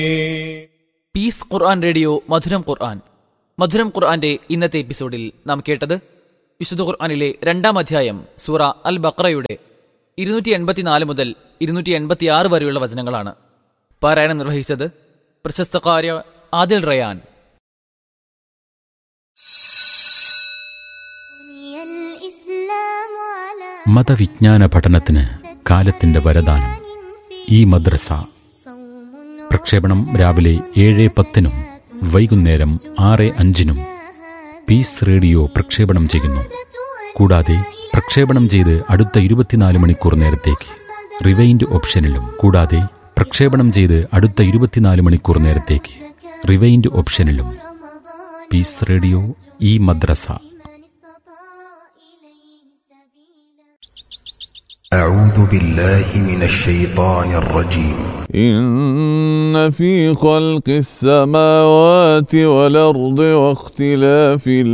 piece ഖുർആൻ radio മധുരം ഖുർആൻ മധുരം ഖുർആന്റെ ഇന്നത്തെ എപ്പിസോഡിൽ നാം കേട്ടത് വിശുദ്ധ ഖുർആനിലെ രണ്ടാം അധ്യായം സൂറ അൽ ബക്രയുടെ ഇരുന്നൂറ്റി എൺപത്തിനാല് മുതൽ ഇരുന്നൂറ്റി എൺപത്തിയാറ് വരെയുള്ള വചനങ്ങളാണ് പാരായണം നിർവഹിച്ചത് പ്രശസ്തകാര്യ ആദിൽ റയാൻ മതവിജ്ഞാന പഠനത്തിന് കാലത്തിന്റെ വരദാനം ഈ മദ്രസ പ്രക്ഷേപണം രാവിലെ ഏഴ് പത്തിനും വൈകുന്നേരം ആറ് അഞ്ചിനും പീസ് റേഡിയോ പ്രക്ഷേപണം ചെയ്യുന്നു കൂടാതെ പ്രക്ഷേപണം ചെയ്ത് അടുത്ത ഇരുപത്തിനാല് മണിക്കൂർ നേരത്തേക്ക് റിവൈൻഡ് ഓപ്ഷനിലും കൂടാതെ പ്രക്ഷേപണം ചെയ്ത് അടുത്ത ഇരുപത്തിനാല് മണിക്കൂർ നേരത്തേക്ക് റിവൈൻഡ് ഓപ്ഷനിലും പീസ് റേഡിയോ ഈ മദ്രസ أعوذ بالله من الشيطان الرجيم إن في خلق السماوات والأرض واختلاف